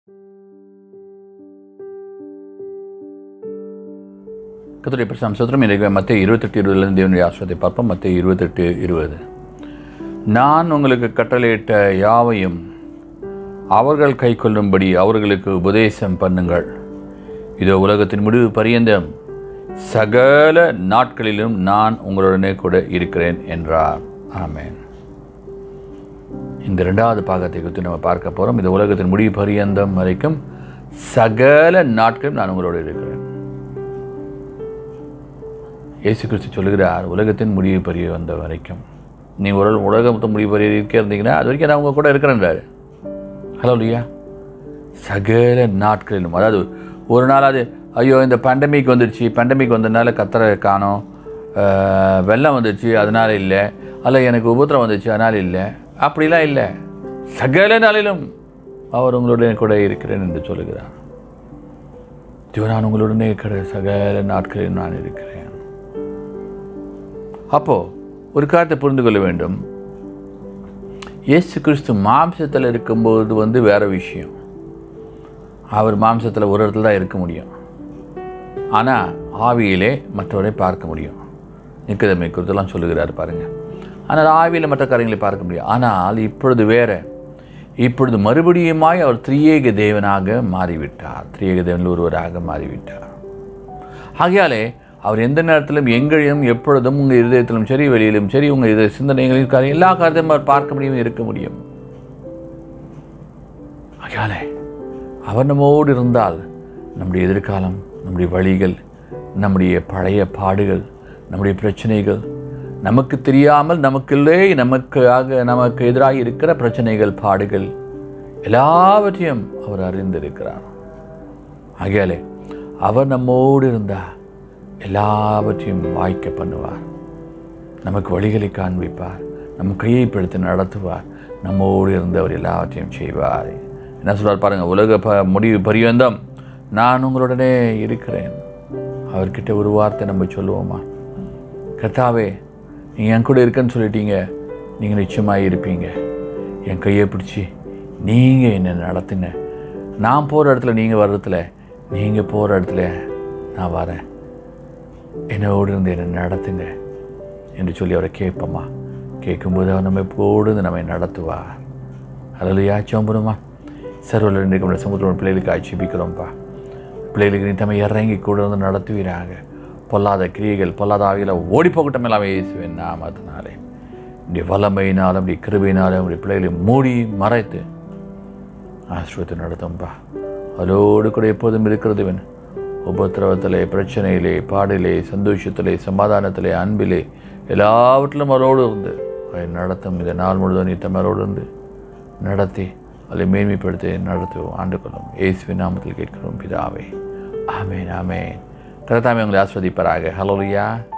கத்துடைய பிரசம் சுத்திரம் இன்றைக்கு மத்திய இருபத்தெட்டு இருபதுலேருந்து தேவனுடைய ஆசிரியத்தை பார்ப்போம் மத்திய இருபத்தெட்டு இருபது நான் உங்களுக்கு கட்டளையிட்ட யாவையும் அவர்கள் கை கொள்ளும்படி அவர்களுக்கு உபதேசம் பண்ணுங்கள் இதோ உலகத்தின் முடிவு பரியந்தம் சகல நாட்களிலும் நான் உங்களுடனே கூட இருக்கிறேன் என்றார் ஆமென் இந்த ரெண்டாவது பாகத்தை குறித்து நம்ம பார்க்க போகிறோம் இந்த உலகத்தின் முடிவு பரியந்தம் வரைக்கும் சகல நாட்களும் நான் உங்களோடு இருக்கிறேன் இயேசு கிறிஸ்து சொல்லுகிறார் உலகத்தின் முடிவு பரிய வந்த வரைக்கும் நீ ஒரு உலகத்தின் முடிவு பரிய இருக்க இருந்தீங்கன்னா அது வரைக்கும் நான் உங்க கூட இருக்கிறேன்றாரு ஹலோ இல்லையா சகல நாட்களிலும் அதாவது ஒரு நாள் அது ஐயோ இந்த பேண்டமிக் வந்துடுச்சு பேண்டமிக் வந்ததுனால கத்தரை காணோம் அஹ், வெள்ளம் வந்துடுச்சு அதனால இல்லை அல்ல எனக்கு உபத்திரம் வந்துச்சு அதனால இல்லை அப்படிலாம் இல்லை சகல நாளிலும் அவர் உங்களுடைய கூட இருக்கிறேன் என்று சொல்லுகிறார் இதோ நான் உங்களுடனே இருக்கிற சகல நாட்களிலும் நான் இருக்கிறேன் அப்போ ஒரு காரியத்தை புரிந்து கொள்ள வேண்டும் இயேசு கிறிஸ்து மாம்சத்தில் இருக்கும்போது வந்து வேற விஷயம் அவர் மாம்சத்தில் ஒரு இடத்துல தான் இருக்க முடியும் ஆனால் ஆவியிலே மற்றவரை பார்க்க முடியும் நிக்கதமை குறித்தெல்லாம் சொல்லுகிறார் பாருங்க ஆனால் ஆவியில் மற்ற காரியங்களை பார்க்க முடியும் ஆனால் இப்பொழுது வேற இப்பொழுது மறுபடியுமாய் அவர் திரியேக தேவனாக மாறிவிட்டார் திரியேக தேவனில் ஒருவராக மாறிவிட்டார் ஆகையாலே அவர் எந்த நேரத்திலும் எங்கேயும் எப்பொழுதும் உங்கள் இருதயத்திலும் சரி வெளியிலும் சரி உங்கள் இதய சிந்தனைகளிலும் காரியம் எல்லா காரியத்தையும் அவர் பார்க்க முடியும் இருக்க முடியும் ஆகையாலே அவர் நம்மோடு இருந்தால் நம்முடைய எதிர்காலம் நம்முடைய வழிகள் நம்முடைய பழைய பாடுகள் நம்முடைய பிரச்சனைகள் நமக்கு தெரியாமல் நமக்குள்ளே நமக்காக நமக்கு எதிராக இருக்கிற பிரச்சனைகள் பாடுகள் எல்லாவற்றையும் அவர் அறிந்திருக்கிறார் ஆகையாலே அவர் நம்மோடு இருந்தால் எல்லாவற்றையும் வாய்க்க பண்ணுவார் நமக்கு வழிகளை காண்பிப்பார் நம்ம கையை பிடித்து நடத்துவார் நம்மோடு இருந்து அவர் எல்லாவற்றையும் செய்வார் என்ன சொல்றார் பாருங்க உலக ப முடிவு பரியந்தம் நான் உங்களுடனே இருக்கிறேன் அவர்கிட்ட ஒரு வார்த்தை நம்ம சொல்லுவோமா கர்த்தாவே நீங்கள் என் கூட இருக்கேன்னு சொல்லிட்டீங்க நீங்கள் நிச்சயமாக இருப்பீங்க என் கையை பிடிச்சி நீங்கள் என்னை நடத்துங்க நான் போகிற இடத்துல நீங்கள் வர்றதுல நீங்கள் போகிற இடத்துல நான் வரேன் என்னோடு இருந்து என்னை நடத்துங்க என்று சொல்லி அவரை கேட்போமா கேட்கும்போது அவர் நம்ம எப்போடு இருந்து நம்மை நடத்துவார் அதில் யாச்சும் போடுமா சர்வல் இன்றைக்கு நம்முடைய சமுத்திரம் பிள்ளைகளுக்கு ஆட்சேபிக்கிறோம்ப்பா பிள்ளைகளுக்கு நீ தம்மை இறங்கி கூட வந்து நடத்துவீராக பொல்லாத கிரியைகள் பொல்லாத ஆவியில் ஓடி போகட்டும் எல்லாம் இயேசுவின் நாமத்தினாலே இந்த வல்லமையினாலும் இப்படி கிருபையினாலும் இப்படி பிள்ளைகளை மூடி மறைத்து ஆசிரியத்தை நடத்தும்பா அதோடு கூட எப்போதும் இருக்கிறதுவன் உபத்திரவத்திலே பிரச்சனையிலே பாடிலே சந்தோஷத்திலே சமாதானத்திலே அன்பிலே எல்லாவற்றிலும் அவரோடு இருந்து அதை நடத்தும் இந்த நாள் முழுவதும் நீ தம்மரோடு இருந்து நடத்தி அதை மேன்மைப்படுத்தி நடத்துவோம் ஆண்டு கொள்ளும் இயேசுவின் நாமத்தில் கேட்கிறோம் பிதாவே ஆமேன் ஆமேன் கரத்தாமே உங்களை ஆஸ்வதிப்பாராக ஹலோலியா